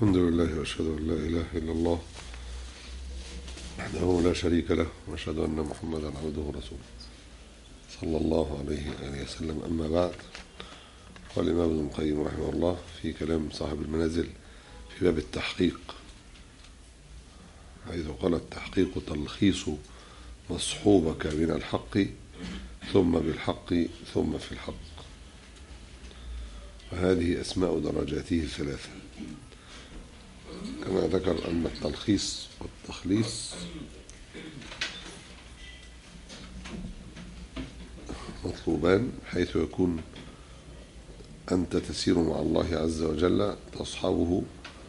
الحمد لله واشهد ان لا اله الا الله وحده لا شريك له واشهد ان محمدا عبده ورسوله صلى الله عليه واله وسلم اما بعد قال الامام ابن القيم رحمه الله في كلام صاحب المنازل في باب التحقيق حيث قال التحقيق تلخيص مصحوبك من الحق ثم بالحق ثم في الحق وهذه أسماء درجاته الثلاثة كما ذكر أن التلخيص والتخليص مطلوبان حيث يكون أنت تسير مع الله عز وجل تصحبه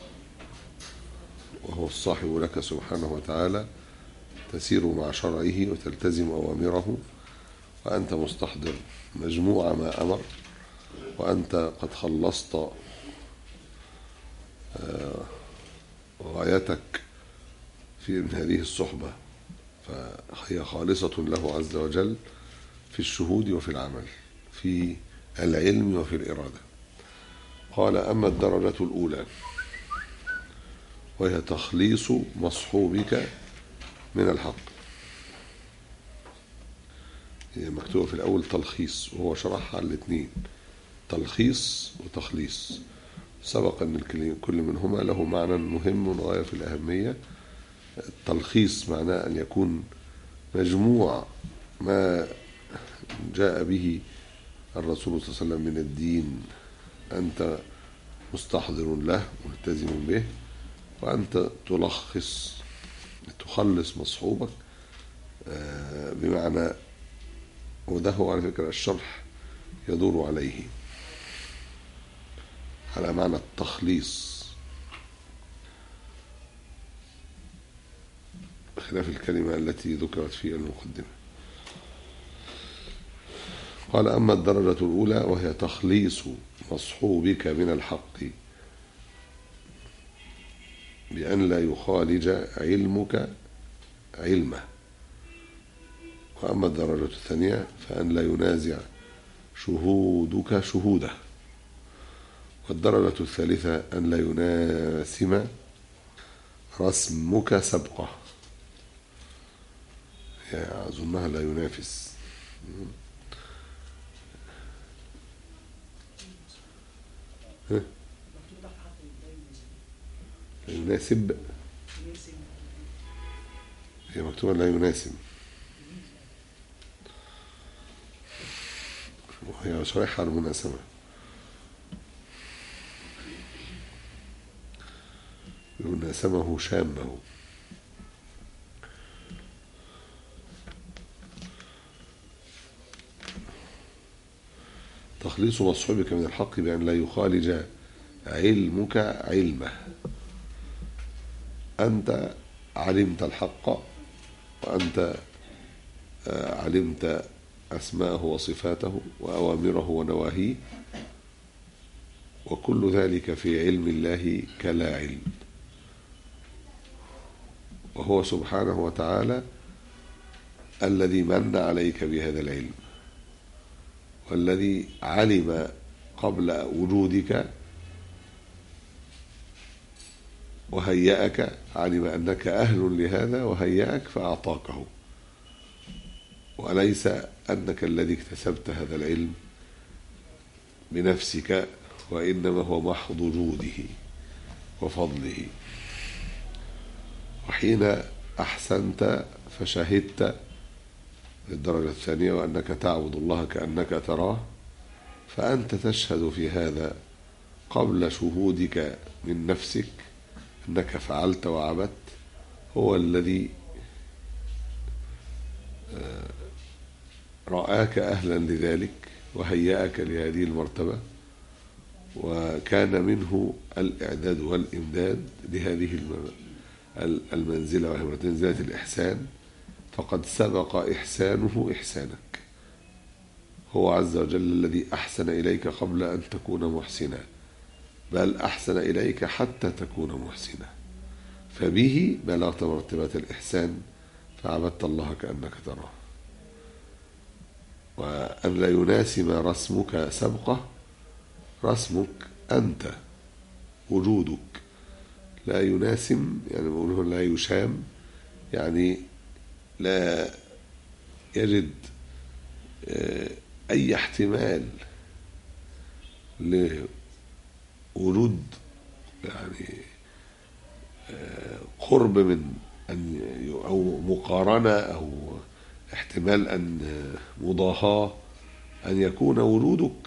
وهو الصاحب لك سبحانه وتعالى تسير مع شرعه وتلتزم أوامره وأنت مستحضر مجموع ما أمر وأنت قد خلصت غايتك في من هذه الصحبة فهي خالصة له عز وجل في الشهود وفي العمل في العلم وفي الإرادة قال أما الدرجة الأولى وهي تخليص مصحوبك من الحق هي مكتوبة في الأول تلخيص وهو شرحها على الاثنين تلخيص وتخليص سبق أن كل منهما له معنى مهم غاية في الأهمية التلخيص معناه أن يكون مجموع ما جاء به الرسول صلى الله عليه وسلم من الدين أنت مستحضر له ملتزم به وأنت تلخص تخلص مصحوبك بمعنى وده هو على فكرة الشرح يدور عليه على معنى التخليص خلاف الكلمة التي ذكرت في المقدمة قال أما الدرجة الأولى وهي تخليص مصحوبك من الحق بأن لا يخالج علمك علمه وأما الدرجة الثانية فأن لا ينازع شهودك شهوده والدرجة الثالثة أن لا يناسم رسمك سبقه يعني أظنها لا ينافس لا يناسب هي مكتوبة لا يناسب وهي شريحة المناسبة يناسبه شامه تخليص مصحوبك من الحق بأن لا يخالج علمك علمه أنت علمت الحق وأنت علمت أسماءه وصفاته وأوامره ونواهيه وكل ذلك في علم الله كلا علم وهو سبحانه وتعالى الذي من عليك بهذا العلم والذي علم قبل وجودك وهيأك علم أنك أهل لهذا وهيأك فأعطاكه وليس أنك الذي اكتسبت هذا العلم بنفسك وإنما هو محض جوده وفضله وحين أحسنت فشهدت الدرجة الثانية وأنك تعبد الله كأنك تراه فأنت تشهد في هذا قبل شهودك من نفسك أنك فعلت وعبدت هو الذي رآك أهلا لذلك وهيأك لهذه المرتبة وكان منه الإعداد والإمداد لهذه المنزلة وهي منزلة الإحسان فقد سبق إحسانه إحسانك هو عز وجل الذي أحسن إليك قبل أن تكون محسنا بل أحسن إليك حتى تكون محسنا فبه بلغت مرتبة الإحسان فعبدت الله كأنك تراه وأن لا يناسب رسمك سبقه رسمك أنت وجودك لا يناسم يعني بقوله لا يشام يعني لا يجد آه، أي احتمال لوجود يعني آه، قرب من أن أو مقارنة أو احتمال أن مضاهاة أن يكون وجودك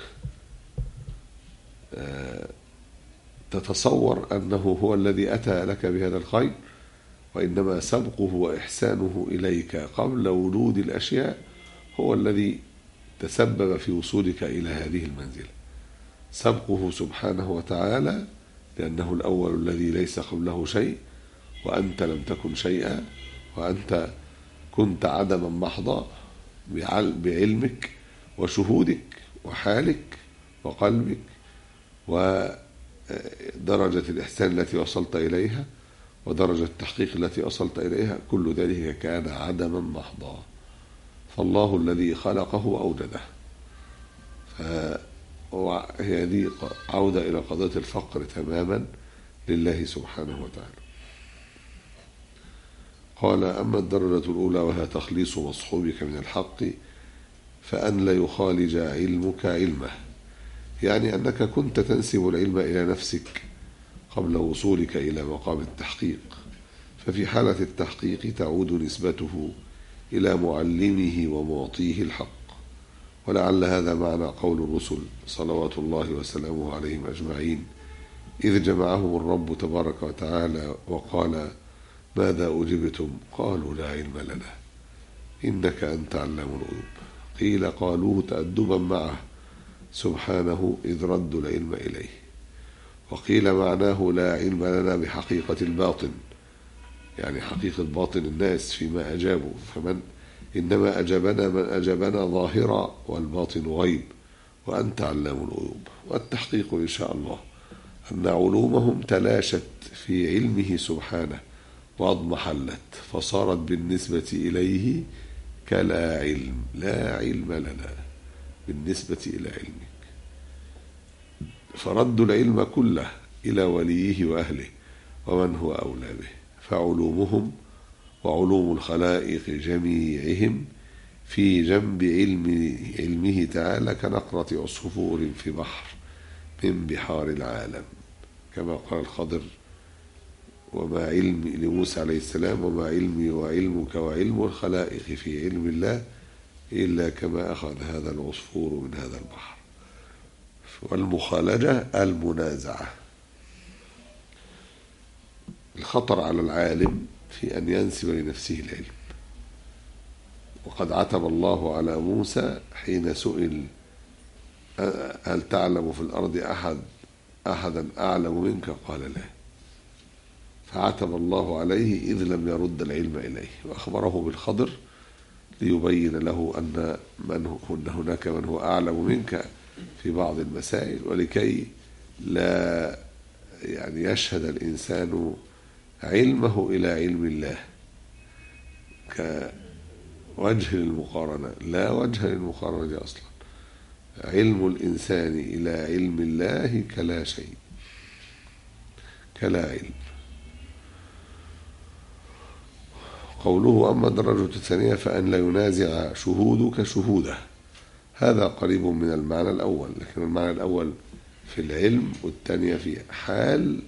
آه، تتصور أنه هو الذي أتى لك بهذا الخير وإنما سبقه وإحسانه إليك قبل وجود الأشياء هو الذي تسبب في وصولك إلى هذه المنزلة سبقه سبحانه وتعالى لأنه الأول الذي ليس قبله شيء وأنت لم تكن شيئا وأنت كنت عدما محضا بعلمك وشهودك وحالك وقلبك ودرجة الإحسان التي وصلت إليها ودرجة التحقيق التي وصلت إليها كل ذلك كان عدما محضا فالله الذي خلقه أوجده فهي هذه عودة إلى قضية الفقر تماما لله سبحانه وتعالى قال أما الدرجة الأولى وهي تخليص مصحوبك من الحق فأن لا يخالج علمك علمه يعني أنك كنت تنسب العلم إلى نفسك قبل وصولك إلى مقام التحقيق ففي حالة التحقيق تعود نسبته إلى معلمه ومعطيه الحق ولعل هذا معنى قول الرسل صلوات الله وسلامه عليهم أجمعين إذ جمعهم الرب تبارك وتعالى وقال ماذا أجبتم قالوا لا علم لنا إنك أنت علام الغيوب قيل قالوه تأدبا معه سبحانه إذ ردوا العلم إليه وقيل معناه لا علم لنا بحقيقة الباطن يعني حقيقة باطن الناس فيما أجابوا فمن إنما أجابنا من أجابنا ظاهرا والباطن غيب وأنت علام الغيوب والتحقيق إن شاء الله أن علومهم تلاشت في علمه سبحانه واضمحلت فصارت بالنسبة إليه كلا علم لا علم لنا بالنسبة إلى علمك فردوا العلم كله إلى وليه وأهله ومن هو أولى به فعلومهم وعلوم الخلائق جميعهم في جنب علم علمه تعالى كنقرة عصفور في بحر من بحار العالم كما قال الخضر وما علمي لموسى عليه السلام وما علمي وعلمك وعلم الخلائق في علم الله إلا كما أخذ هذا العصفور من هذا البحر والمخالجة المنازعة الخطر على العالم في أن ينسب لنفسه العلم وقد عتب الله على موسى حين سئل هل تعلم في الأرض أحد أحدا أعلم منك قال لا فعتب الله عليه إذ لم يرد العلم إليه وأخبره بالخضر ليبين له أن من أن هناك من هو أعلم منك في بعض المسائل ولكي لا يعني يشهد الإنسان علمه إلى علم الله كوجه للمقارنة لا وجه للمقارنة أصلا علم الإنسان إلى علم الله كلا شيء كلا علم قوله أما الدرجة الثانية فأن لا ينازع شهودك شهوده هذا قريب من المعنى الأول لكن المعنى الأول في العلم والثانية في حال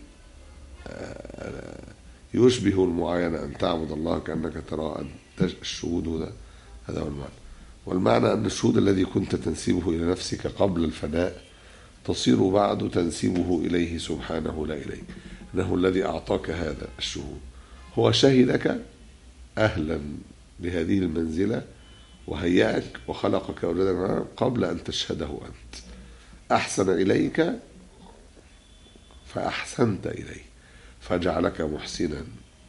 يشبه المعاينة أن تعبد الله كأنك ترى الشهود هذا هذا هو المعنى والمعنى أن الشهود الذي كنت تنسبه إلى نفسك قبل الفناء تصير بعد تنسبه إليه سبحانه لا إليك أنه الذي أعطاك هذا الشهود هو شهدك أهلا بهذه المنزلة وهيأك وخلقك أولادا قبل أن تشهده أنت أحسن إليك فأحسنت إليه فجعلك محسنا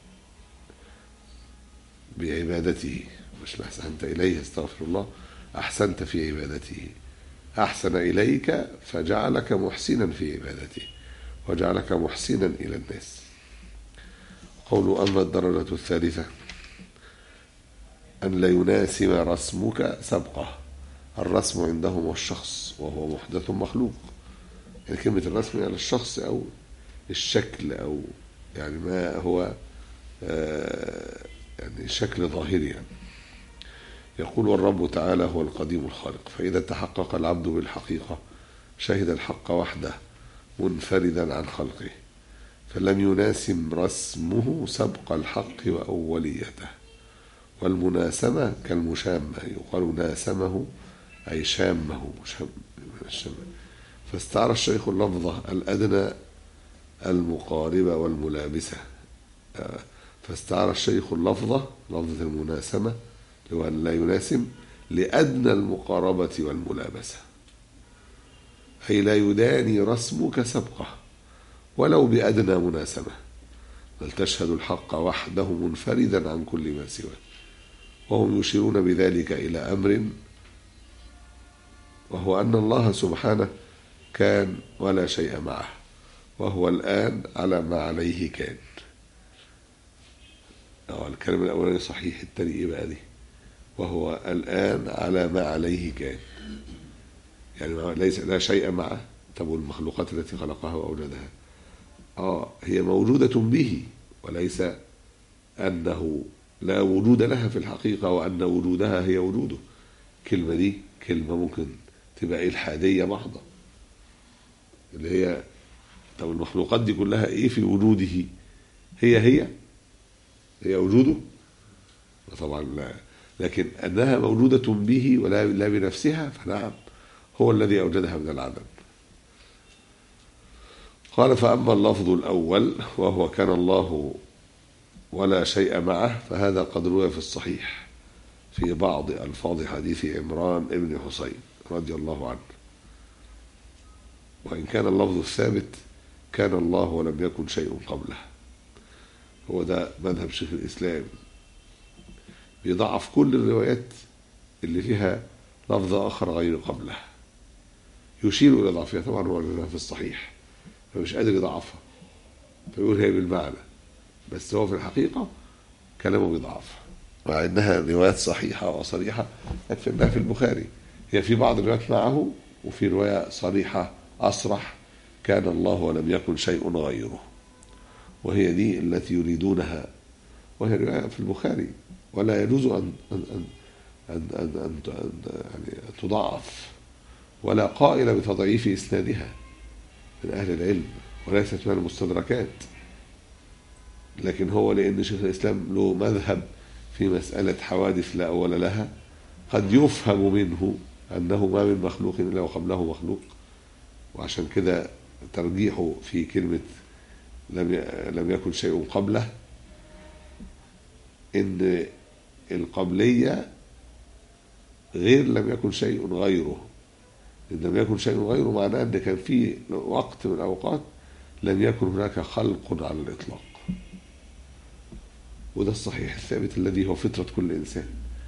بعبادته مش أحسنت إليه استغفر الله أحسنت في عبادته أحسن إليك فجعلك محسنا في عبادته وجعلك محسنا إلى الناس قول أما الدرجة الثالثة أن لا يناسب رسمك سبقه الرسم عندهم هو الشخص وهو محدث مخلوق يعني كلمة الرسم على يعني الشخص أو الشكل أو يعني ما هو آه، يعني شكل ظاهري يعني يقول والرب تعالى هو القديم الخالق فإذا تحقق العبد بالحقيقة شهد الحق وحده منفردا عن خلقه فلم يناسم رسمه سبق الحق وأوليته والمناسمة كالمشامة يقال ناسمه أي شامه شام شام فاستعار الشيخ اللفظة الأدنى المقاربة والملابسة آه، فاستعار الشيخ اللفظة لفظة المناسمة اللي هو أن لا يناسم لأدنى المقاربة والملابسة أي لا يداني رسمك سبقه ولو بأدنى مناسبة بل تشهد الحق وحده منفردا عن كل ما سواه وهم يشيرون بذلك إلى أمر وهو أن الله سبحانه كان ولا شيء معه وهو الآن على ما عليه كان أو الكلمة الأولانية صحيح التاني إيه بقى دي وهو الآن على ما عليه كان يعني ما- ليس لا شيء معه طب والمخلوقات التي خلقها وأوجدها آه هي موجودة به وليس أنه لا وجود لها في الحقيقة وأن وجودها هي وجوده الكلمة دي كلمة ممكن تبقى إلحادية محضة اللي هي طب المخلوقات دي كلها إيه في وجوده هي هي هي وجوده طبعا لا لكن أنها موجودة به ولا لا بنفسها فنعم هو الذي أوجدها من العدم قال فأما اللفظ الأول وهو كان الله ولا شيء معه فهذا قد روي في الصحيح في بعض ألفاظ حديث عمران بن حسين رضي الله عنه وإن كان اللفظ الثابت كان الله ولم يكن شيء قبله هو ده مذهب شيخ الإسلام بيضعف كل الروايات اللي فيها لفظ آخر غير قبله يشير إلى ضعفها طبعا هو لها في الصحيح فمش قادر يضعفها فيقول هي بالمعنى بس هو في الحقيقة كلامه بيضعفها مع انها روايات صحيحة وصريحة يكفي انها في البخاري هي في بعض الروايات معه وفي رواية صريحة أصرح كان الله ولم يكن شيء غيره وهي دي التي يريدونها وهي رواية في البخاري ولا يجوز أن أن أن أن, أن, أن, أن يعني تضعف ولا قائل بتضعيف إسنادها من أهل العلم وليست من المستدركات لكن هو لأن شيخ الإسلام له مذهب في مسألة حوادث لا أول لها قد يفهم منه أنه ما من مخلوق إلا وقبله مخلوق وعشان كده ترجيحه في كلمة لم ي- لم يكن شيء قبله إن القبلية غير لم يكن شيء غيره إن لم يكن شيء غيره معناه أن كان في وقت من الأوقات لم يكن هناك خلق على الإطلاق وده الصحيح الثابت الذي هو فطرة كل إنسان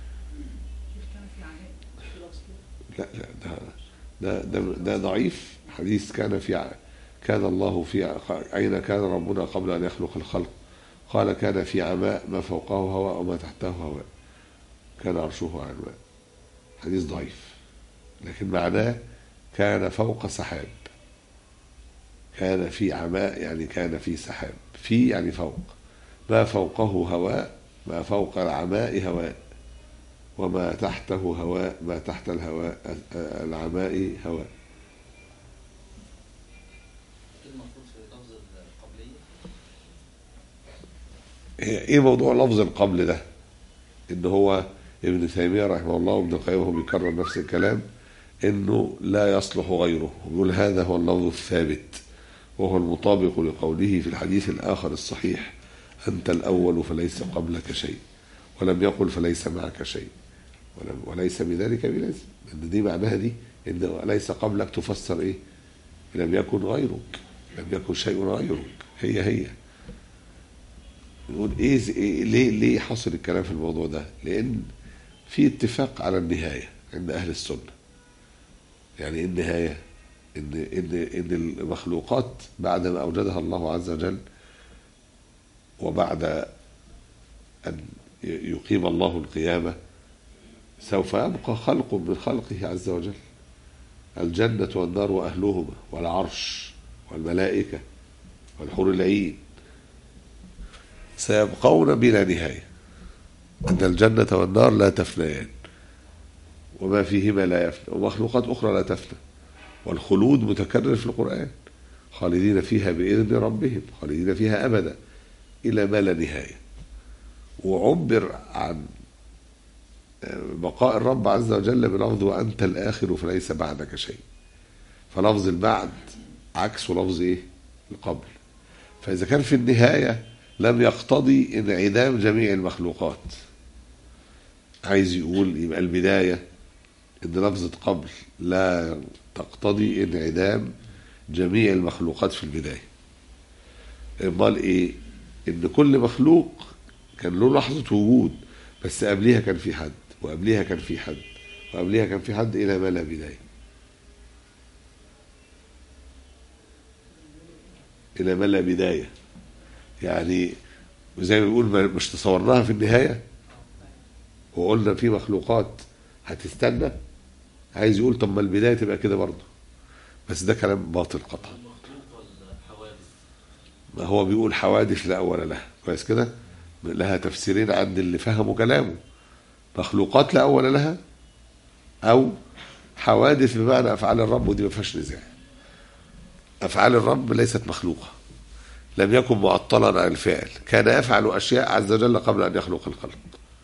لا لا ده ده ده, ده ضعيف حديث كان في ع- كان الله في ع- أين كان ربنا قبل أن يخلق الخلق قال كان في عماء ما فوقه هواء وما تحته هواء كان عرشه على الماء حديث ضعيف لكن معناه كان فوق سحاب كان في عماء يعني كان في سحاب في يعني فوق ما فوقه هواء ما فوق العماء هواء وما تحته هواء ما تحت الهواء العماء هواء المفروض في لفظ القبلية هي ايه موضوع لفظ القبل ده ان هو ابن تيميه رحمه الله وابن القيم هو بيكرر نفس الكلام انه لا يصلح غيره ويقول هذا هو اللفظ الثابت وهو المطابق لقوله في الحديث الاخر الصحيح انت الاول فليس قبلك شيء ولم يقل فليس معك شيء ولم وليس بذلك بلازم ان دي معناها دي ان ليس قبلك تفسر ايه لم يكن غيرك لم يكن شيء غيرك هي هي نقول ايه ز- إيه ليه ليه حصل الكلام في الموضوع ده؟ لان في اتفاق على النهايه عند اهل السنه. يعني ايه النهايه؟ ان ان ان المخلوقات بعد ما اوجدها الله عز وجل وبعد ان ي- يقيم الله القيامه سوف يبقى خلق من خلقه عز وجل. الجنه والنار واهلهما والعرش والملائكه والحور العين سيبقون بلا نهاية أن الجنة والنار لا تفنيان وما فيهما لا يفنى ومخلوقات أخرى لا تفنى والخلود متكرر في القرآن خالدين فيها بإذن ربهم خالدين فيها أبدا إلى ما لا نهاية وعبر عن بقاء الرب عز وجل بلفظ وأنت الآخر فليس بعدك شيء فلفظ البعد عكس لفظ إيه؟ القبل فإذا كان في النهاية لم يقتضي انعدام جميع المخلوقات عايز يقول يبقى البداية إن لفظة قبل لا تقتضي انعدام جميع المخلوقات في البداية امال ايه ان كل مخلوق كان له لحظة وجود بس قبليها كان في حد وقبليها كان في حد وقبليها كان في حد الى ما لا بداية الى ما لا بداية يعني زي ما بيقول ما- مش تصورناها في النهاية وقلنا في مخلوقات هتستنى عايز يقول طب ما البداية تبقى كده برضه بس ده كلام باطل قطعا المخلوق والحوادث ما هو بيقول حوادث لا أول لها كويس كده لها تفسيرين عند اللي فهموا كلامه مخلوقات لا أول لها أو حوادث بمعنى أفعال الرب ودي ما فيهاش نزاع أفعال الرب ليست مخلوقة لم يكن معطلا عن الفعل كان يفعل أشياء عز وجل قبل أن يخلق الخلق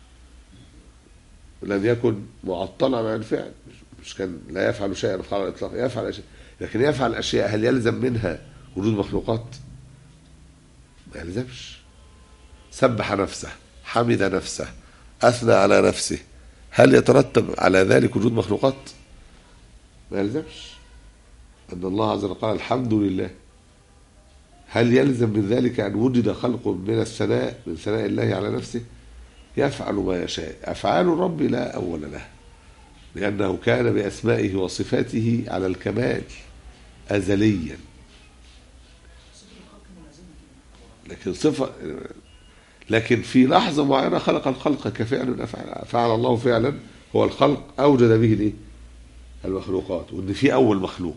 لم يكن معطلا عن الفعل مش- مش كان لا يفعل شيئا على الإطلاق يفعل أشياء لكن يفعل أشياء هل يلزم منها وجود مخلوقات؟ ما يلزمش سبح نفسه حمد نفسه أثنى على نفسه هل يترتب على ذلك وجود مخلوقات؟ ما يلزمش أن الله عز وجل قال الحمد لله هل يلزم من ذلك أن وجد خلق من الثناء من ثناء الله على نفسه يفعل ما يشاء أفعال الرب لا أول له لأنه كان بأسمائه وصفاته على الكمال أزليا لكن صفة لكن في لحظة معينة خلق الخلق كفعل من أفعال فعل الله فعلا هو الخلق أوجد به الإيه؟ المخلوقات وإن في أول مخلوق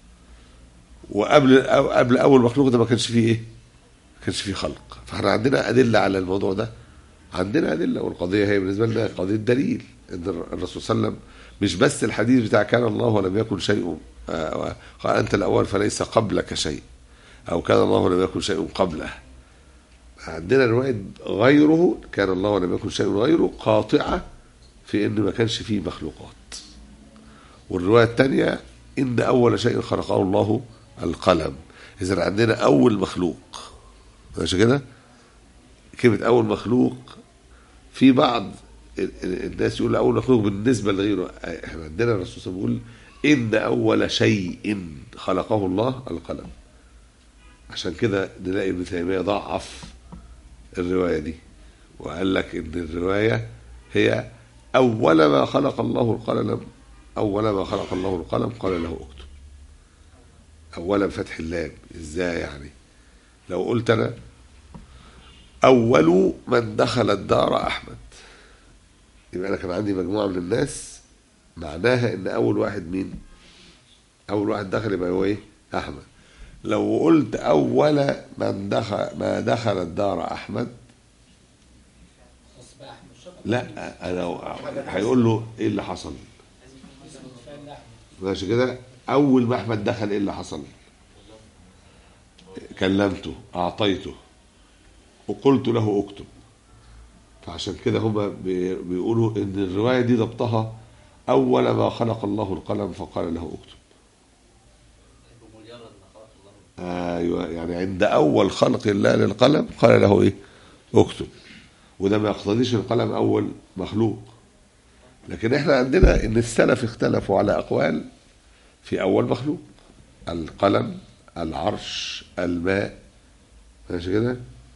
وقبل أو قبل أول مخلوق ده ما كانش فيه إيه؟ ما كانش فيه خلق فاحنا عندنا أدلة على الموضوع ده عندنا أدلة والقضية هي بالنسبة لنا قضية دليل إن الرسول صلى الله عليه وسلم مش بس الحديث بتاع كان الله ولم يكن شيء آه، قال أنت الأول فليس قبلك شيء أو كان الله ولم يكن شيء قبله عندنا رواية غيره كان الله ولم يكن شيء غيره قاطعة في إن ما كانش فيه مخلوقات والرواية الثانية إن أول شيء خلقه الله القلم إذا عندنا أول مخلوق ماشي كده كلمة أول مخلوق في بعض ال- ال- الناس يقول أول مخلوق بالنسبة لغيره احنا عندنا الرسول صلى الله عليه وسلم بيقول إن أول شيء خلقه الله القلم عشان كده نلاقي ابن تيمية ضعف الرواية دي وقال لك إن الرواية هي أول ما خلق الله القلم أول ما خلق الله القلم قال له اكتب أولا بفتح اللام إزاي يعني لو قلت أنا أول من دخل الدار أحمد يبقى أنا كان عندي مجموعة من الناس معناها إن أول واحد مين؟ أول واحد دخل يبقى هو إيه؟ أحمد لو قلت أول من دخل ما دخل الدار أحمد أصبح مش شرط لا أنا هيقول له إيه اللي حصل؟ اسم الفعل لحم ماشي كده أول ما أحمد دخل إيه اللي حصل؟ كلمته أعطيته وقلت له اكتب فعشان كده هما بي- بيقولوا ان الروايه دي ضبطها اول ما خلق الله القلم فقال له اكتب بمجرد ما خلق الله ايوه يعني عند اول خلق الله للقلم قال له ايه اكتب وده ما يقتضيش القلم اول مخلوق لكن احنا عندنا ان السلف اختلفوا على اقوال في اول مخلوق القلم العرش الماء ماشي كده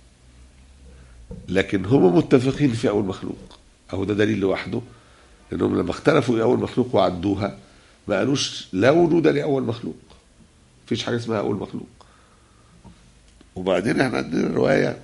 لكن هم متفقين في اول مخلوق اهو ده دليل لوحده لانهم لما اختلفوا في اول مخلوق وعدوها ما قالوش لا وجود لاول مخلوق مفيش حاجه اسمها اول مخلوق وبعدين احنا عندنا روايه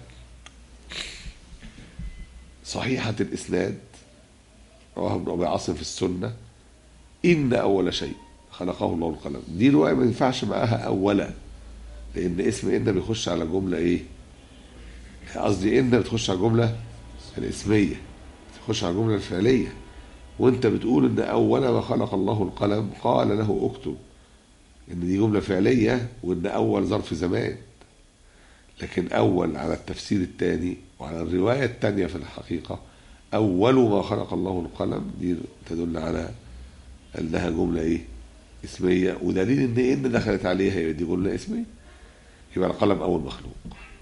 صحيحه الاسناد رواه ابن ابي عاصم في السنه ان اول شيء خلقه الله القلم دي روايه ما ينفعش معاها اولا لان اسم ان بيخش على جمله ايه قصدي ان بتخش على الجمله الاسميه تخش على الجمله الفعليه وانت بتقول ان اول ما خلق الله القلم قال له اكتب ان دي جمله فعليه وان اول ظرف زمان لكن اول على التفسير الثاني وعلى الروايه الثانيه في الحقيقه اول ما خلق الله القلم دي تدل على انها جمله ايه اسميه ودليل ان ان دخلت عليها يبقى دي جمله اسميه يبقى القلم اول مخلوق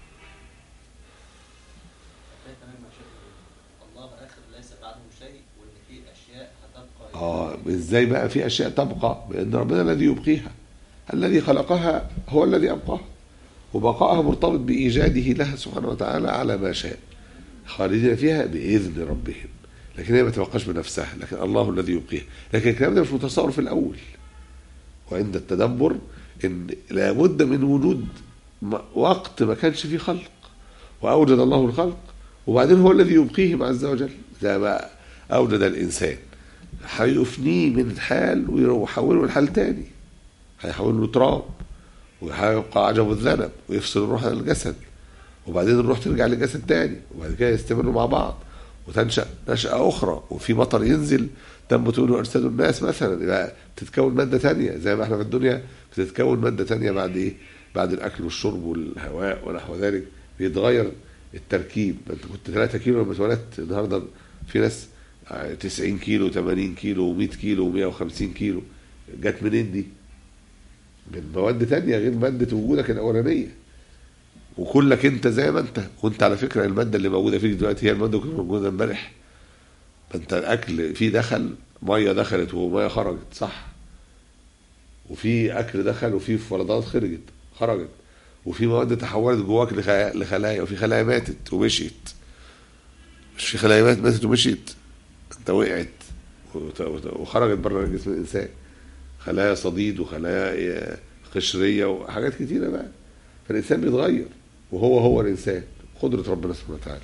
ده تمام مع شيخ الله اخر ليس بعده شيء وان في اشياء هتبقى اه ازاي بقى في اشياء تبقى بان ربنا الذي يبقيها الذي خلقها هو الذي ابقاها وبقائها مرتبط بايجاده لها سبحانه وتعالى على ما شاء خالدين فيها باذن ربهم لكن هي ما تبقاش بنفسها لكن الله الذي يبقيها لكن الكلام ده مش متصور في الاول وعند التدبر ان لابد من وجود م- وقت ما كانش فيه خلق واوجد الله الخلق وبعدين هو الذي يبقيهم عز وجل زي ما اوجد الانسان هيفنيه من حال ويحوله لحال تاني هيحوله لتراب وهيبقى عجب الذنب ويفصل الروح عن الجسد وبعدين الروح ترجع للجسد تاني وبعد كده يستمروا مع بعض وتنشأ نشأة أخرى وفي مطر ينزل تنبت منه أجساد الناس مثلا يبقى تتكون مادة تانية زي ما احنا في الدنيا بتتكون مادة تانية بعد إيه؟ بعد الأكل والشرب والهواء ونحو ذلك بيتغير التركيب ما أنت كنت 3 كيلو لما اتولدت النهارده في ناس 90 كيلو 80 كيلو و100 كيلو و150 كيلو جت منين دي؟ من مواد تانية غير مادة وجودك الأولانية وكلك انت زي ما انت وانت على فكره الماده اللي موجوده فيك دلوقتي هي الماده اللي كانت موجوده امبارح ما انت الاكل فيه دخل ميه دخلت وميه خرجت صح وفي اكل دخل وفي فرضات خرجت خرجت وفي مواد تحولت جواك لخ- لخلايا وفي خلايا ماتت ومشيت مش في خلايا ماتت ماتت ومشيت انت وقعت وت- وت- وخرجت بره جسم الانسان خلايا صديد وخلايا قشريه وحاجات كتيره بقى فالانسان بيتغير وهو هو الانسان قدره ربنا سبحانه وتعالى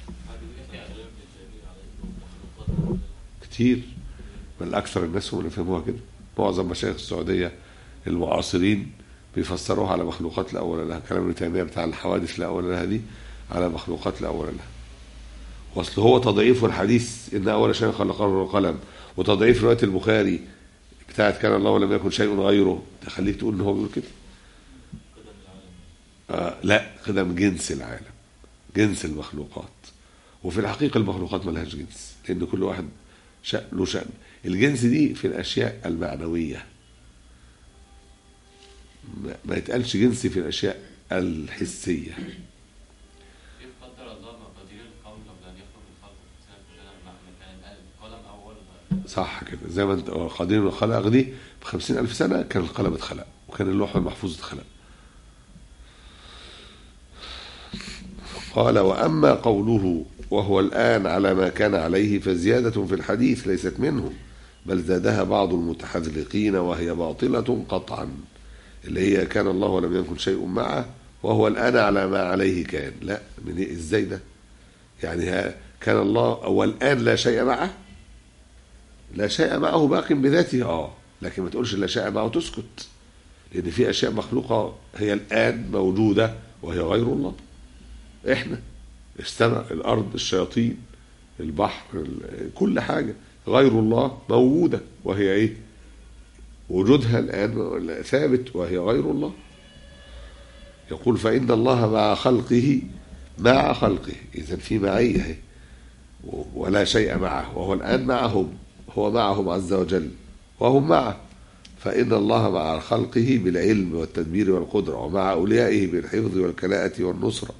كتير بل اكثر الناس هم اللي فهموها كده معظم مشايخ السعوديه المعاصرين بيفسروها على مخلوقات لا اول لها كلام ابن تيميه بتاع الحوادث لا اول لها دي على مخلوقات لا اول لها واصل هو تضعيف الحديث ان اول شيء خلقه القلم وتضعيف روايه البخاري بتاعت كان الله ولم يكن شيء غيره تخليك تقول ان هو بيقول كده آه لا قدم جنس العالم جنس المخلوقات وفي الحقيقة المخلوقات ملهاش جنس لأن كل واحد شأن له شأن الجنس دي في الأشياء المعنوية ما- ما يتقالش جنسي في الأشياء الحسية كيف قدر الله مقادير القوم قبل ان يخلق الخلق سنة ما كان القلم اول صح كده زي ما انت آه، قدير الخلق دي بخمسين ألف سنة كان القلم اتخلق وكان اللوح المحفوظ اتخلق قال وأما قوله وهو الآن على ما كان عليه فزيادة في الحديث ليست منه بل زادها بعض المتحذلقين وهي باطلة قطعا اللي هي كان الله ولم يكن شيء معه وهو الآن على ما عليه كان لا من إيه؟ ازاي ده يعني ها- كان الله والآن لا شيء معه لا شيء معه باق بذاته اه لكن ما تقولش لا شيء معه تسكت لان في اشياء مخلوقه هي الان موجوده وهي غير الله احنا السماء الارض الشياطين البحر ال- كل حاجه غير الله موجوده وهي ايه وجودها الان ثابت وهي غير الله يقول فان الله مع خلقه مع خلقه اذا في معيه اهي ولا شيء معه وهو الآن معهم هو معهم عز وجل وهم معه فإن الله مع خلقه بالعلم والتدبير والقدرة ومع أوليائه بالحفظ والكلاءة والنصرة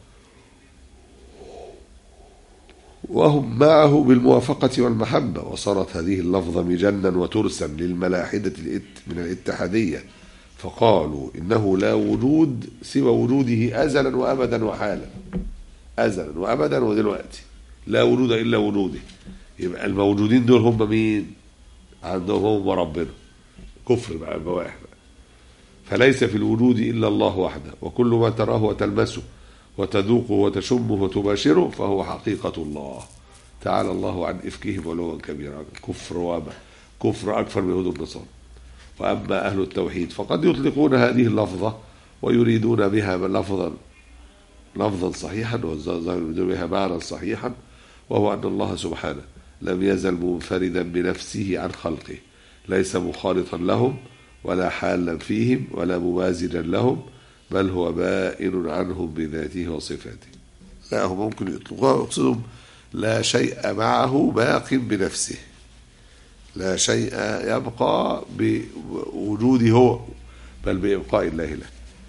وهم معه بالموافقة والمحبة وصارت هذه اللفظة مجنا وترسا للملاحدة الات- من الاتحادية فقالوا إنه لا وجود سوى وجوده أزلا وأبدا وحالا أزلا وأبدا ودلوقتي لا وجود إلا وجوده يبقى الموجودين دول هم مين عندهم هم ربنا كفر بقى بواح بقى فليس في الوجود إلا الله وحده وكل ما تراه وتلمسه وتذوقه وتشمه وتباشره فهو حقيقة الله تعالى الله عن إفكهم علوا كبيرا كفر وما كفر أكثر من يهود النصارى وأما أهل التوحيد فقد يطلقون هذه اللفظة ويريدون بها لفظا لفظا صحيحا والظاهر بدون بها معنى صحيحا وهو أن الله سبحانه لم يزل منفردا بنفسه عن خلقه ليس مخالطا لهم ولا حالا فيهم ولا ممازجا لهم بل هو بائن عنهم بذاته وصفاته لا هم ممكن يطلقوها ويقصدهم لا شيء معه باق بنفسه لا شيء يبقى بوجوده هو بل بإبقاء الله له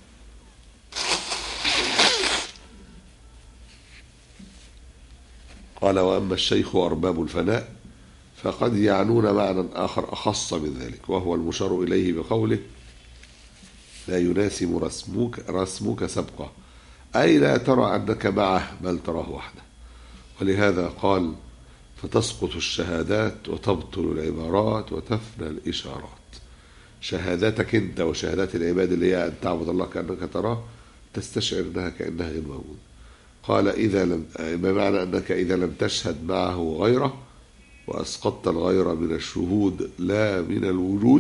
قال وأما الشيخ وأرباب الفناء فقد يعنون معنى آخر أخص من ذلك وهو المشار إليه بقوله لا يناسب رسمك رسمك سبقه أي لا ترى أنك معه بل تراه وحده ولهذا قال فتسقط الشهادات وتبطل العبارات وتفنى الإشارات شهاداتك أنت وشهادات العباد اللي هي أن تعبد الله كأنك تراه تستشعر أنها كأنها غير موجودة قال إذا لم بمعنى أنك إذا لم تشهد معه غيره وأسقطت الغير من الشهود لا من الوجود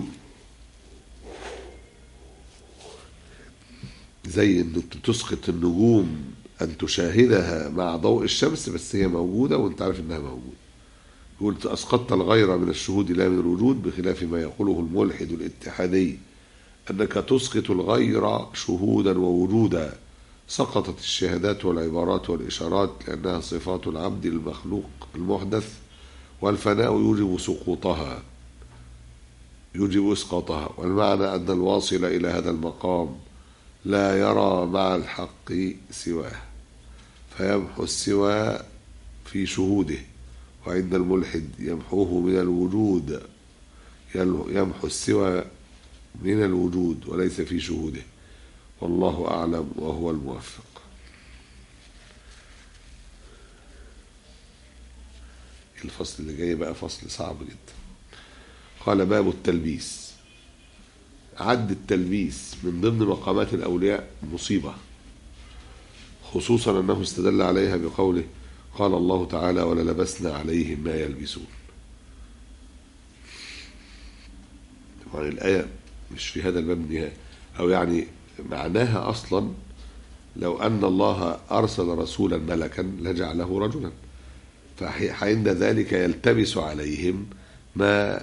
زي انك تسقط النجوم ان تشاهدها مع ضوء الشمس بس هي موجوده وانت عارف انها موجوده يقول اسقطت الغير من الشهود لا من الوجود بخلاف ما يقوله الملحد الاتحادي انك تسقط الغير شهودا ووجودا سقطت الشهادات والعبارات والاشارات لانها صفات العبد المخلوق المحدث والفناء يوجب سقوطها يوجب اسقاطها والمعنى ان الواصل الى هذا المقام لا يرى مع الحق سواه فيمحو السوى في شهوده وعند الملحد يمحوه من الوجود يمحو السوى من الوجود وليس في شهوده والله أعلم وهو الموفق الفصل اللي جاي بقى فصل صعب جدا قال باب التلبيس عد التلبيس من ضمن مقامات الأولياء مصيبة خصوصا أنه استدل عليها بقوله قال الله تعالى وللبسنا عليهم ما يلبسون طبعا الآية مش في هذا الباب نهاية أو يعني معناها أصلا لو أن الله أرسل رسولا ملكا لجعله رجلا فعند ذلك يلتبس عليهم ما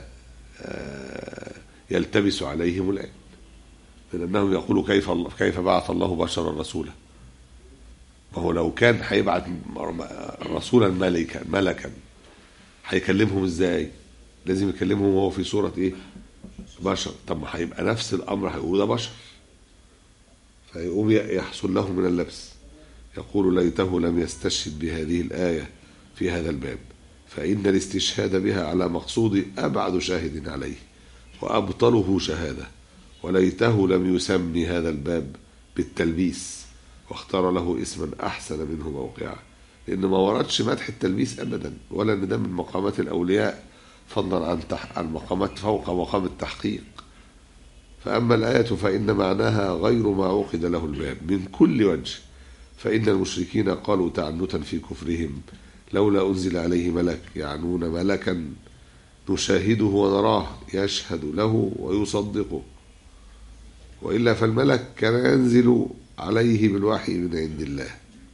يلتبس عليهم الآن لأنهم يقولوا كيف كيف بعث الله بشرا رسولا وهو لو كان هيبعت رسولا ملكا ملكا هيكلمهم ازاي؟ لازم يكلمهم وهو في صورة ايه؟ بشر طب ما هيبقى نفس الأمر هيقول ده بشر فيقوم يحصل له من اللبس يقول ليته لم يستشهد بهذه الآية في هذا الباب فإن الاستشهاد بها على مقصود أبعد شاهد عليه وأبطله شهادة وليته لم يسمي هذا الباب بالتلبيس واختار له اسما أحسن منه موقعا لأن ما وردش مدح التلبيس أبدا ولا أن ده من مقامات الأولياء فضلا عن تح... عن مقامات فوق مقام التحقيق فأما الآية فإن معناها غير ما عقد له الباب من كل وجه فإن المشركين قالوا تعنتا في كفرهم لولا أنزل عليه ملك يعنون ملكا نشاهده ونراه يشهد له ويصدقه وإلا فالملك كان ينزل عليه بالوحي من عند الله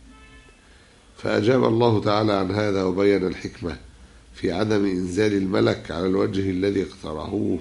فأجاب الله تعالى عن هذا وبين الحكمة في عدم إنزال الملك على الوجه الذي اقترحوه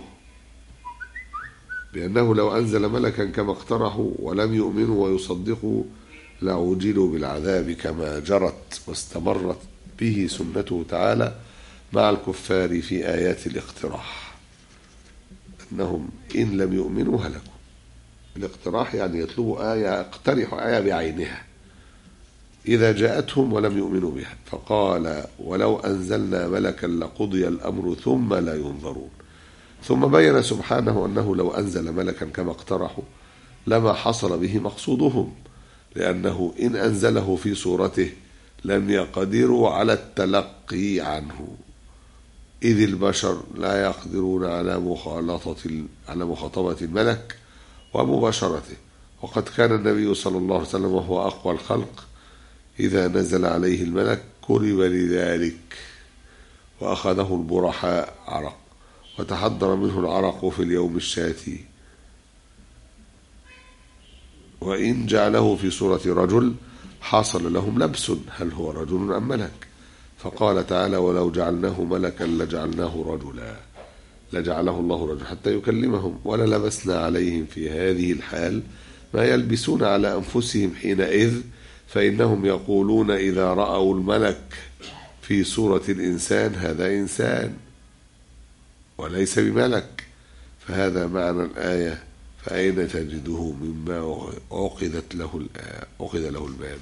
بأنه لو أنزل ملكا كما اقترحوا ولم يؤمنوا ويصدقوا لعوجلوا بالعذاب كما جرت واستمرت به سنته تعالى مع الكفار في آيات الاقتراح أنهم إن لم يؤمنوا هلكوا الاقتراح يعني يطلبوا آية اقترحوا آية بعينها إذا جاءتهم ولم يؤمنوا بها فقال ولو أنزلنا ملكا لقضي الأمر ثم لا ينظرون ثم بين سبحانه أنه لو أنزل ملكا كما اقترحوا لما حصل به مقصودهم لأنه إن أنزله في صورته لم يقدروا على التلقي عنه إذ البشر لا يقدرون على مخالطة على مخاطبة الملك ومباشرته وقد كان النبي صلى الله عليه وسلم وهو أقوى الخلق إذا نزل عليه الملك كرب لذلك وأخذه البرحاء عرق وتحضر منه العرق في اليوم الشاتي وإن جعله في صورة رجل حصل لهم لبس هل هو رجل أم ملك فقال تعالى ولو جعلناه ملكا لجعلناه رجلا لجعله الله رجلا حتى يكلمهم وللبسنا عليهم في هذه الحال ما يلبسون على أنفسهم حينئذ فإنهم يقولون إذا رأوا الملك في صورة الإنسان هذا إنسان وليس بملك فهذا معنى الآية فأين تجده مما عقدت له الآ- عقد له الباب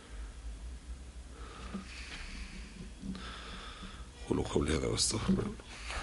قولوا قولي هذا واستغفر الله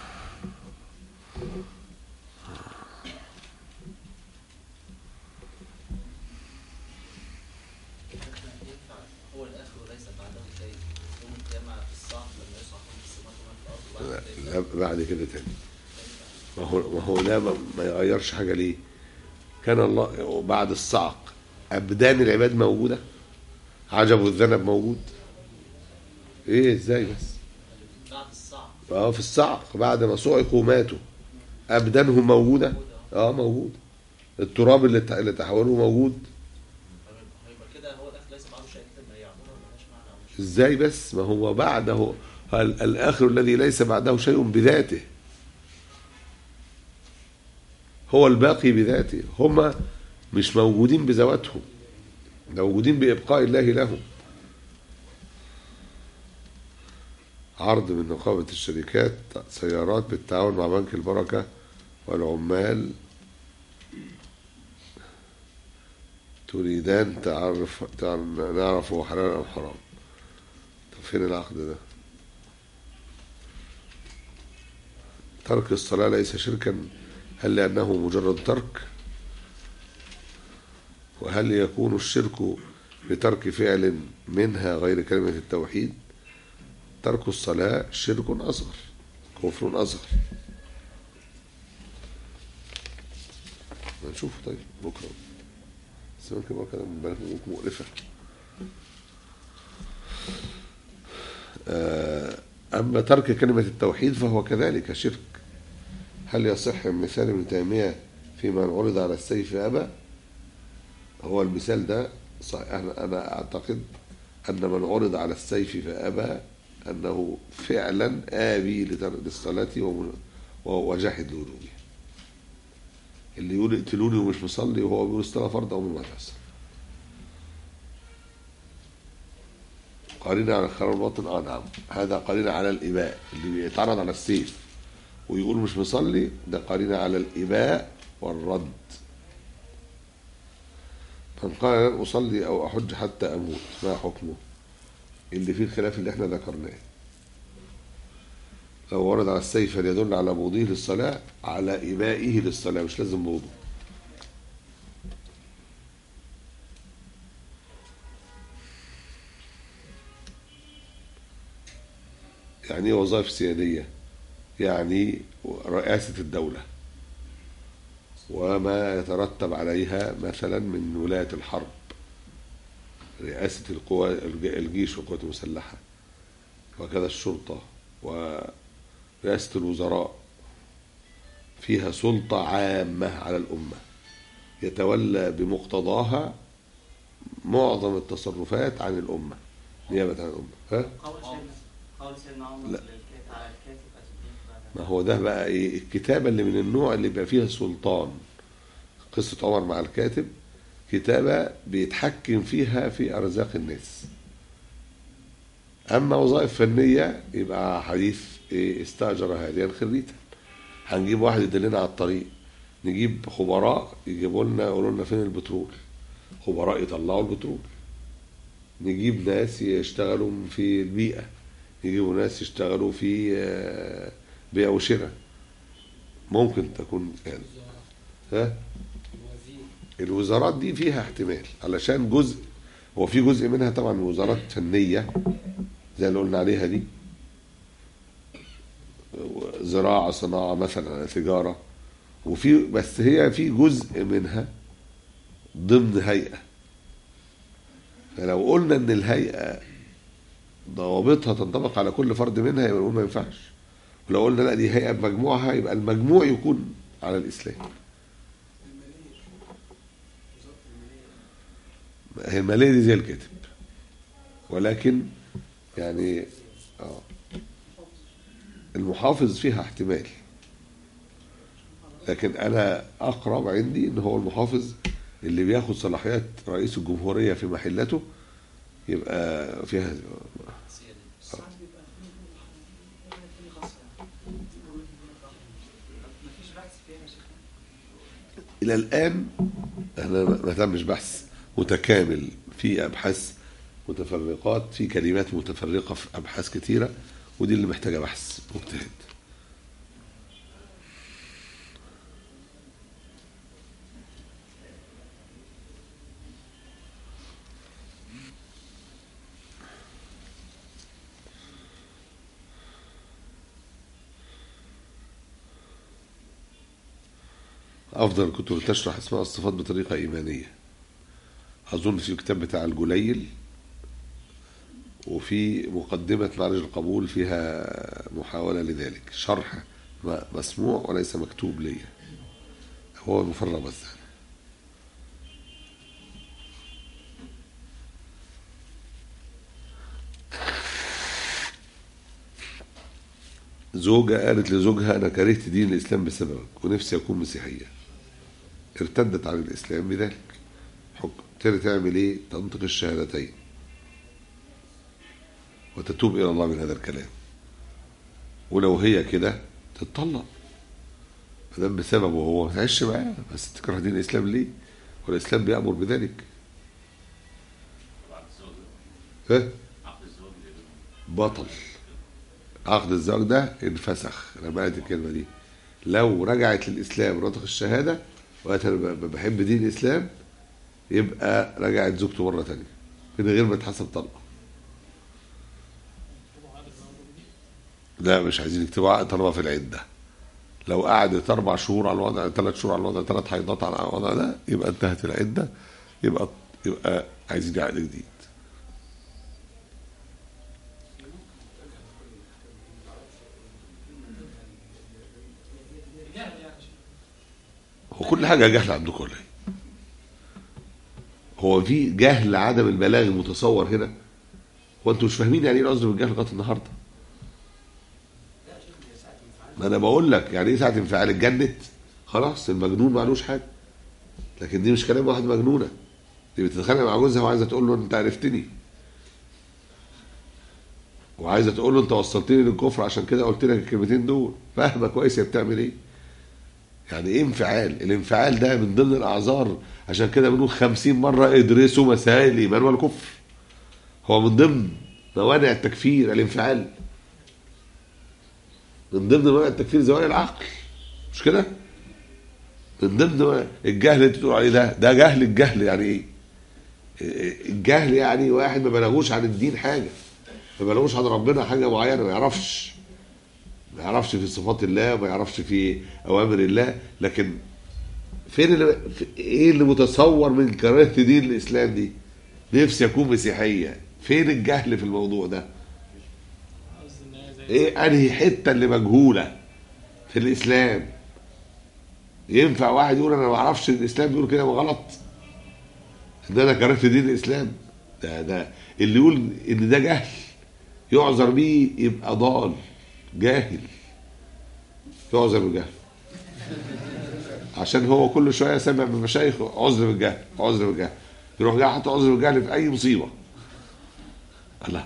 ينفع هو الاخر وليس بعده شيء يوم القيامه في الصعب لما يصعق من السماوات ومن في الارض لا وبعد لا بعد كده تاني ما هو ما هو ده ما ما يغيرش حاجه ليه؟ كان الله بعد الصعق ابدان العباد موجوده عجب الذنب موجود ايه ازاي بس؟ بعد الصعب اه في الصعق بعد ما صعقوا ماتوا ابدانهم موجوده اه موجود التراب اللي ت- اللي تحولوا موجود هيبقى هيبقى كده هو الاخر ليس بعده شيء كده ما يعملها ملهاش معنى او مش ازاي بس ما هو بعده ال- الاخر الذي ليس بعده شيء بذاته هو الباقي بذاته هم مش موجودين بذواتهم موجودين بإبقاء الله لهم عرض من نقابة الشركات سيارات بالتعاون مع بنك البركة والعمال تريدان تعرف تعرف- نعرف هو حلال أم حرام طب فين العقد ده ترك الصلاة ليس شركا هل لأنه مجرد ترك وهل يكون الشرك بترك فعل منها غير كلمة التوحيد ترك الصلاة شرك أصغر كفر أصغر نشوف طيب بكرة بس ممكن بقى كده من بالك مقرفة آه، أما ترك كلمة التوحيد فهو كذلك شرك هل يصح مثال ابن تيمية في من عرض على السيف أبى هو المثال ده صحيح أنا أنا أعتقد أن من عرض على السيف فأبى أنه فعلا آبي لتر- للصلاة وم- و- وجاحد لوجوبها اللي يقول اقتلوني ومش مصلي وهو بيقول الصلاة فرض عمره ما تحصل قرينة على الخير الباطن اه نعم هذا قرينة على الإباء اللي بيتعرض على السيف ويقول مش مصلي ده قرينة على الإباء والرد من قال لن أصلي أو أحج حتى أموت ما حكمه اللي فيه الخلاف اللي احنا ذكرناه لو ورد على السيف يدل على بغضه للصلاة على إبائه للصلاة مش لازم بغضه يعني ايه وظائف سيادية يعني رئاسة الدولة وما يترتب عليها مثلا من ولاية الحرب رئاسة القوى الج- الجيش والقوات المسلحة وكذا الشرطة ورئاسة الوزراء فيها سلطة عامة على الأمة يتولى بمقتضاها معظم التصرفات عن الأمة نيابة عن الأمة ها؟ قول سيدنا قول سيدنا عمر لا. للكاتب على الكاتب أسدين ما هو ده بقى ايه الكتابة اللي من النوع اللي بيبقى فيها سلطان قصة عمر مع الكاتب كتابة بيتحكم فيها في أرزاق الناس أما وظائف فنية يبقى حديث إيه استأجر هاديا خريتا هنجيب واحد يدلنا على الطريق نجيب خبراء يجيبوا لنا يقولوا لنا فين البترول خبراء يطلعوا البترول نجيب ناس يشتغلوا في البيئة يجيبوا ناس يشتغلوا في آه، بيع وشراء ممكن تكون يعني ها الوزير الوزارات دي فيها احتمال علشان جزء هو في جزء منها طبعا وزارات فنية زي اللي قلنا عليها دي زراعة صناعة مثلا تجارة وفي بس هي في جزء منها ضمن هيئة فلو قلنا ان الهيئة ضوابطها تنطبق على كل فرد منها يبقى نقول ما ينفعش ولو قلنا لا دي هيئة بمجموعها يبقى المجموع يكون على الإسلام هي المالية دي زي الكاتب ولكن يعني آه المحافظ فيها احتمال لكن انا اقرب عندي ان هو المحافظ اللي بياخد صلاحيات رئيس الجمهوريه في محلته يبقى فيها سيادة ساعات بيبقى في في خاصة مفيش بحث فيها يا شيخ الى الان انا ما تمش بحث متكامل في ابحاث متفرقات في كلمات متفرقه في ابحاث كثيره ودي اللي محتاجه بحث مجتهد افضل الكتب اللي تشرح اسماء الصفات بطريقه ايمانيه اظن في كتاب بتاع الجليل وفي مقدمة معرج القبول فيها محاولة لذلك شرح م- مسموع وليس مكتوب لي هو المفرغ بس زوجة قالت لزوجها أنا كرهت دين الإسلام بسببك ونفسي أكون مسيحية ارتدت عن الإسلام بذلك حكم تقدر تعمل إيه تنطق الشهادتين وتتوب إلى الله من هذا الكلام ولو هي كده تتطلق ما دام بسببه هو ما تعيش معاه بس تكره دين الإسلام ليه والإسلام بيأمر بذلك عقد الزواج ها عقد الزواج بطل عقد الزواج ده انفسخ انا بقيت الكلمه دي لو رجعت للاسلام ونطق الشهاده وقالت انا ب- بحب دين الاسلام يبقى رجعت زوجته مره تانية من غير ما تحسب طلقه لا مش عايزين يكتبوا عقد طالما في العده لو قعدت اربع شهور على الوضع ثلاث شهور على الوضع ثلاث حيضات على الوضع ده يبقى انتهت العده يبقى يبقى عايزين عقد جديد جهل يعني شيء. هو كل حاجه جهل عندكم ولا ايه؟ هو في جهل عدم البلاغ المتصور هنا هو انتوا مش فاهمين يعني ايه القصد بالجهل لغايه النهارده ما انا بقول لك يعني ايه ساعه انفعال اتجنت خلاص المجنون معلوش حاجه لكن دي مش كلام واحد مجنونه دي بتتخانق مع جوزها وعايزه تقول له انت عرفتني وعايزه تقول له انت وصلتني للكفر عشان كده قلت لك الكلمتين دول فاهمه كويس هي بتعمل ايه يعني ايه انفعال الانفعال ده من ضمن الاعذار عشان كده بنقول خمسين مرة ادرسوا مسائل الايمان والكفر هو من ضمن موانع التكفير الانفعال من ضمن موانع التكفير زوال العقل مش كده من ضمن موانع- الجهل اللي انت بتقول عليه ده ده جهل الجهل يعني ايه الجهل يعني واحد ما بلغوش عن الدين حاجه ما بلغوش عن ربنا حاجه معينه ما يعرفش ما يعرفش في صفات الله ما يعرفش في اوامر الله لكن فين اللي في ايه اللي متصور من كراهه دين الاسلام دي نفسي اكون مسيحيه فين الجهل في الموضوع ده قصدي ان هي زي ايه انهي حته اللي مجهوله في الاسلام ينفع واحد يقول انا ما اعرفش الاسلام بيقول كده غلط ان انا كرهت دين الاسلام ده ده اللي يقول ان ده جهل يعذر بيه يبقى ضال جاهل يعذر بالجهل عشان هو كل شويه سامع من مشايخ عذر بالجهل عذر بالجهل يروح جاي حاطط عذر بالجهل في اي مصيبه الله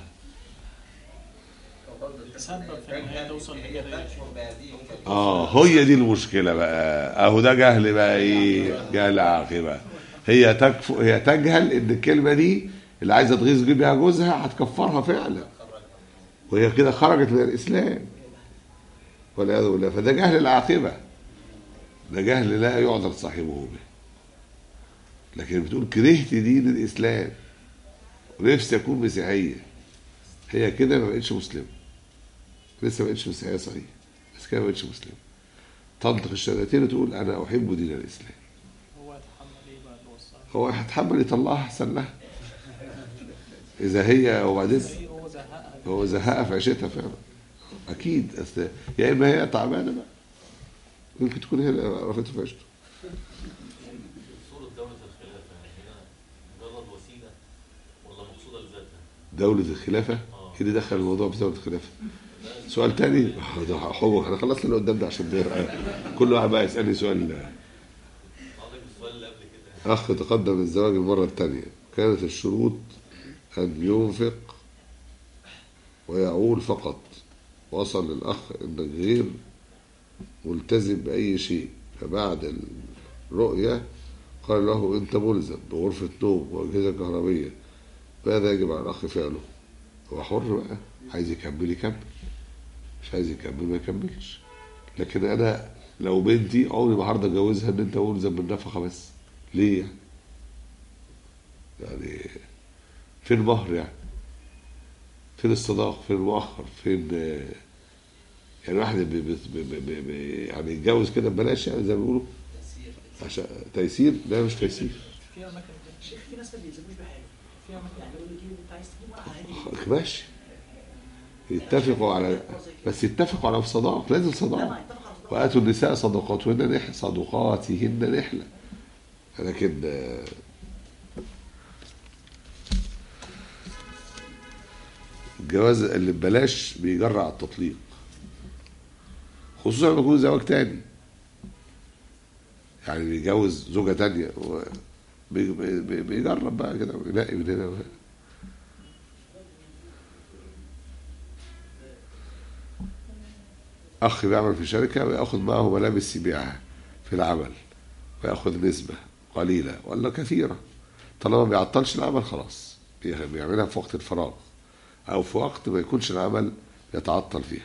تسبب في النهايه توصل لكده يا شيخ. اه هي دي المشكلة بقى اهو ده جهل بقى ايه جهل عاقبة هي تكف هي تجهل ان الكلمة دي اللي عايزة تغيظ بيها جوزها هتكفرها فعلا وهي كده خرجت من الاسلام والعياذ بالله فده جهل العاقبة ده جهل لا يعذر صاحبه به لكن بتقول كرهت دين الاسلام ونفسي اكون مسيحية هي كده ما بقتش مسلمة لسه ما بقتش مسيحية صحيح بس كده ما بقتش مسلمة تنطق الشهادتين وتقول انا احب دين الاسلام هو يتحمل ايه بقى اللي وصلها هو هيتحمل يطلعها احسن لها اذا هي وبعدين إيه هو زهقها هو زهقها في عيشتها فعلا اكيد أصل يا اما هي تعبانه بقى يمكن تكون هي اللي عرفته في عيشته صورة دولة الخلافة هنا مجرد وسيلة ولا مقصودة لذاتها؟ دولة الخلافة ايه اللي دخل الموضوع في دولة الخلافة سؤال تاني آه، ده هو احنا خلصنا اللي قدام ده عشان ده كل واحد بقى يسألني سؤال حضرتك السؤال اللي قبل كده أخ تقدم الزواج المرة الثانية كانت الشروط أن ينفق ويعول فقط وصل للأخ أنك غير ملتزم بأي شيء فبعد الرؤية قال له أنت ملزم بغرفة نوم وأجهزة كهربية ماذا يجب على الأخ فعله؟ هو حر بقى عايز يكمل يكمل مش عايز يكمل ما يكملش لكن أنا لو بنتي عمري ما هرضى أجوزها إن أنت ملزم بالنفقة بس ليه يعني؟ يعني فين المهر يعني؟ فين الصداق؟ فين المؤخر؟ فين آه، يعني واحد بي بي بي بي بي يعني يتجوز كده ببلاش يعني زي ما بيقولوا تأثير عشان تيسير لا مش تيسير في اماكن شيخ في ناس ما بيلزموش بحاجه في اماكن يعملوا لي جيب انت عايز تجيب واحد عادي ماشي يتفقوا على بس يتفقوا على صداق لازم لا صداق ما يتفق على صداقة. وآتوا النساء صدقاتهن نحلة صدقاتهن نحلة لكن آه، الجواز اللي ببلاش بيجرع التطليق خصوصا لما يكون زواج تاني يعني بيجوز زوجة تانية و- بي- بي- بي- بيجرب بقى كده وينقي من هنا وهنا أخ بيعمل في شركة ويأخذ معه ملابس يبيعها في العمل ويأخذ نسبة قليلة ولا كثيرة طالما ما بيعطلش العمل خلاص بي- بيعملها في وقت الفراغ أو في وقت ما يكونش العمل يتعطل فيها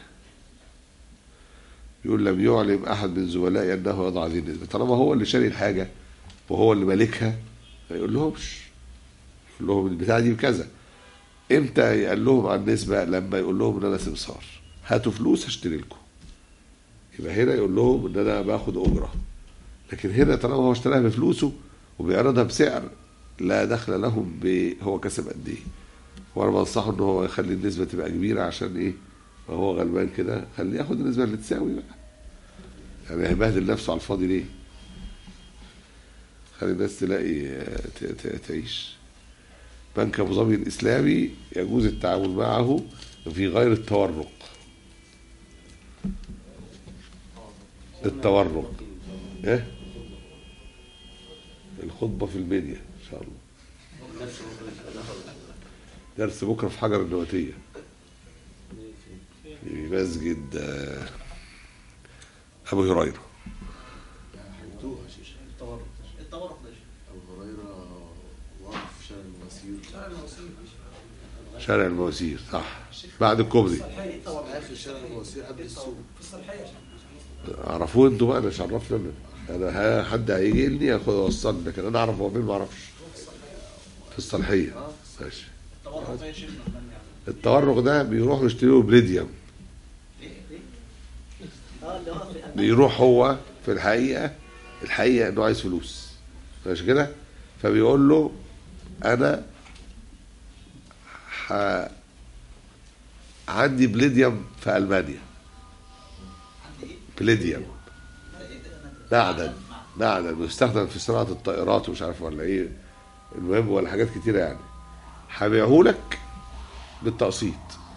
يقول لم يعلم أحد من زملائي أنه يضع هذه النسبة طالما هو اللي شاري الحاجة وهو اللي مالكها ما يقول لهمش يقول لهم البتاعة دي بكذا امتى قال لهم عن النسبة لما يقول لهم ان انا سمسار هاتوا فلوس هشتري لكم يبقى هنا يقول لهم ان انا باخد اجرة لكن هنا طالما هو اشتراها بفلوسه وبيعرضها بسعر لا دخل لهم ب هو كسب قد ايه وانا بنصحه ان هو يخلي النسبة تبقى كبيرة عشان ايه ما هو غلبان كده خليه ياخد النسبة اللي تساوي بقى يعني هيبهدل نفسه على الفاضي ليه خلي الناس تلاقي آه، ت- ت- تعيش بنك ابو ظبي الاسلامي يجوز التعامل معه في غير التورق التورق ايه الخطبه في المنيا ان شاء الله درس بكره في حجر النواتيه في مسجد آه، ابو هريره حكيتوها يا شيخ التورط التورط ده شيء. ابو هريره واقف في شارع المواسير شارع المواسير شارع المواسير صح بعد الكوبري الصالحيه ايه التورط؟ اخر شارع المواسير قبل السوق في الصالحيه يا شيخ. عرفوه انتوا بقى انا مش عرفنا انا انا ها- حد هيجي لي ياخد يوصلني لكن انا اعرف هو فين ما اعرفش في الصالحيه ماشي التورط ده يا شيخنا من يعني التورق ده بيروحوا يشتروا بريديوم اه اللي هو في ألمانيا. بيروح هو في الحقيقه الحقيقه انه عايز فلوس ماشي كده فبيقول له انا ح... عندي بليديوم في المانيا عندي ايه؟ بليديوم ده ايه ده؟ معدن معدن بيستخدم في صناعة الطائرات ومش عارف ولا ايه المهم ولا حاجات كتيرة يعني هبيعه لك بالتقسيط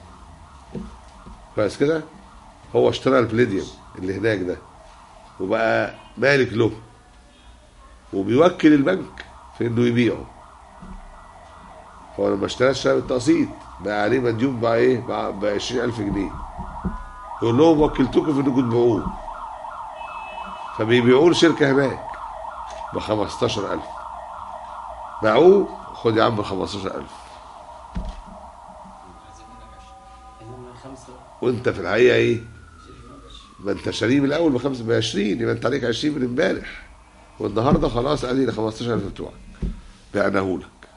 كويس كده هو اشترى البليديوم اللي هناك ده وبقى مالك له وبيوكل البنك في انه يبيعه هو لما اشترى اشترى بالتقسيط بقى عليه مديون بقى ايه ب 20000 جنيه يقول لهم وكلتكم في انكم تبيعوه فبيبيعوه لشركة هناك ب 15000 باعوه خد يا عم 15000 وانت في الحقيقة ايه؟ ما انت شاريه من الاول بخمسة ب 20 يبقى انت عليك 20 من امبارح والنهارده خلاص ادي ال 15000 بتوعك بعناه لك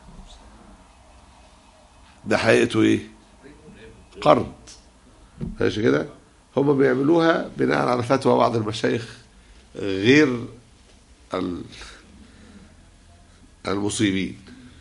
ده حقيقته ايه؟ قرض ماشي كده؟ هم بيعملوها بناء على فتوى بعض المشايخ غير ال- المصيبين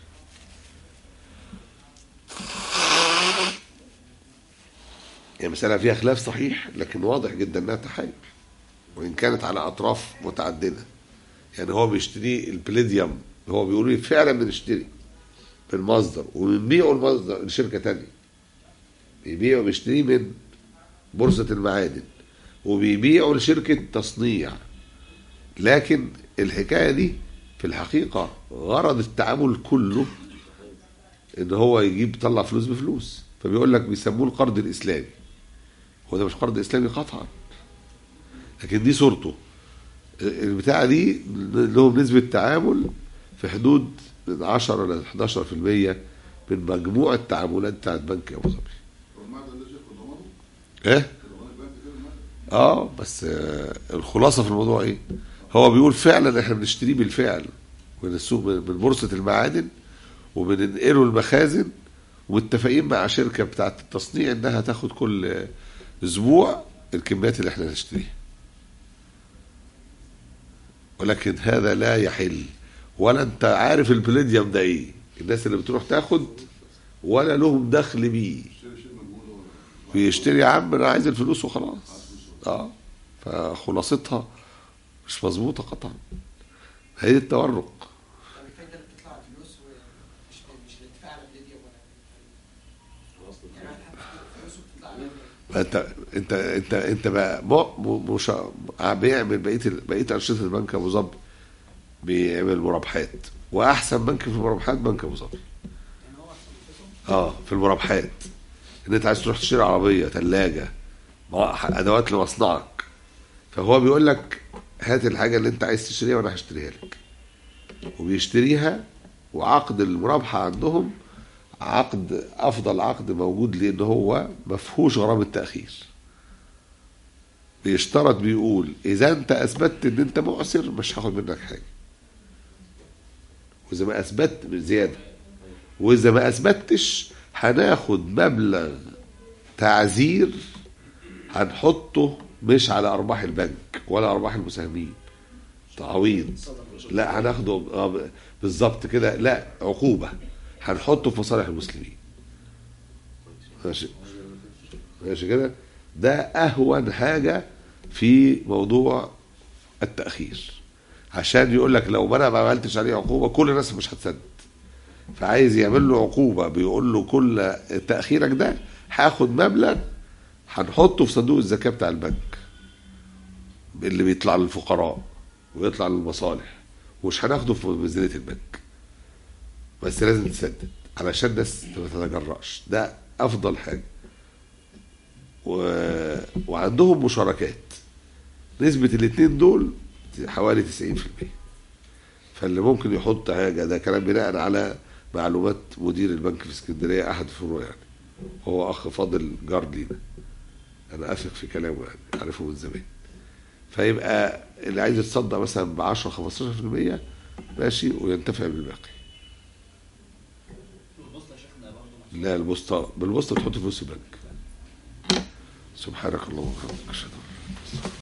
هي مسألة فيها خلاف صحيح لكن واضح جدا انها تحايل وان كانت على اطراف متعددة يعني هو بيشتري البليديوم هو بيقول لي فعلا بنشتري بالمصدر وبنبيعه المصدر لشركة تانية بيبيعه بيشتريه من بورصة المعادن وبيبيعه لشركة تصنيع لكن الحكاية دي في الحقيقة غرض التعامل كله ان هو يجيب يطلع فلوس بفلوس فبيقول لك بيسموه القرض الاسلامي هو ده مش قرض اسلامي قطعا لكن دي صورته البتاعه دي لهم نسبه تعامل في حدود من 10 ل 11% من مجموع التعاملات بتاعت بنك ابو ظبي ايه اه بس آه الخلاصه في الموضوع ايه هو بيقول فعلا احنا بنشتريه بالفعل من السوق من من بورصه المعادن وبننقله المخازن ومتفقين مع شركه بتاعت التصنيع انها تاخد كل اسبوع الكميات اللي احنا نشتريها ولكن هذا لا يحل ولا انت عارف البليديوم ده ايه الناس اللي بتروح تاخد ولا لهم دخل بيه بيشتري يا عم انا عايز الفلوس وخلاص اه فخلاصتها مش مظبوطه قطعا هي دي التورق طب الفايده اللي بتطلع على الفلوس مش مش الاتفاق على الفيديو ولا يعني واحد حاطط فلوسه بتطلع على ما انت انت انت انت بقى م- م- مش بيعمل بقيه ال- بقيه انشطه البنك ابو ظبي بيعمل مرابحات واحسن بنك في المرابحات بنك ابو ظبي يعني هو اصلا اه في المرابحات ان انت عايز تروح تشتري عربيه ثلاجه ادوات لمصنعك فهو بيقول لك هات الحاجه اللي انت عايز تشتريها وانا هشتريها لك وبيشتريها وعقد المرابحه عندهم عقد افضل عقد موجود لان هو ما فيهوش غرامه تاخير بيشترط بيقول اذا انت اثبتت ان انت معسر مش هاخد منك حاجه واذا ما اثبت زياده واذا ما اثبتش هناخد مبلغ تعزير هنحطه مش على ارباح البنك ولا ارباح المساهمين تعويض لا هناخده آه، بالظبط كده لا عقوبه هنحطه في مصالح المسلمين ماشي ماشي كده ده اهون حاجه في موضوع التاخير عشان يقول لك لو ما انا ما عملتش عليه عقوبه كل الناس مش هتسدد فعايز يعمل له عقوبه بيقول له كل تاخيرك ده هاخد مبلغ هنحطه في صندوق الزكاه بتاع البنك اللي بيطلع للفقراء ويطلع للمصالح ومش هناخده في ميزانيه البنك بس لازم تسدد علشان الناس ما تتجرأش ده افضل حاجه و... وعندهم مشاركات نسبة الاتنين دول حوالي 90% فاللي ممكن يحط حاجة ده كلام بناء على معلومات مدير البنك في اسكندرية أحد فروع يعني هو أخ فاضل جار لينا أنا أثق في كلامه يعني عارفه من زمان فيبقى اللي عايز يتصدق مثلا ب 10 15% ماشي وينتفع بالباقي البوصله يا شيخنا برضه لا البوسطة بالبوسطة تحط فلوس البنك سبحانك اللهم وبحمدك أشهد أن لا إله إلا أنت